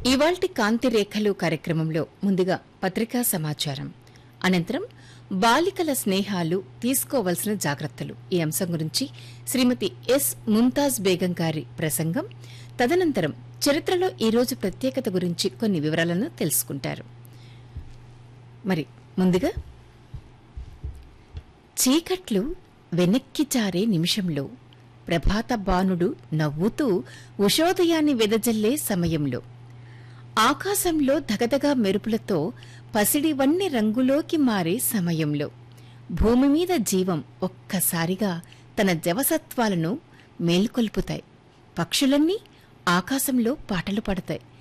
ఇవాల్టి కాంతి రేఖలు కార్యక్రమంలో ముందుగా పత్రికా సమాచారం అనంతరం బాలికల స్నేహాలు తీసుకోవలసిన జాగ్రత్తలు ఈ అంశం గురించి శ్రీమతి ఎస్ ముంతాజ్ బేగం గారి ప్రసంగం తదనంతరం చరిత్రలో ఈ రోజు ప్రత్యేకత గురించి కొన్ని వివరాలను తెలుసుకుంటారు మరి ముందుగా చీకట్లు వెనక్కి జారే నిమిషంలో ప్రభాత బాణుడు నవ్వుతూ ఉషోదయాన్ని వెదజల్లే సమయంలో ఆకాశంలో దగదగా మెరుపులతో పసిడి వన్నె రంగులోకి మారే సమయంలో భూమి మీద జీవం ఒక్కసారిగా తన జవసత్వాలను మేల్కొల్పుతాయి పక్షులన్నీ ఆకాశంలో పాటలు పడతాయి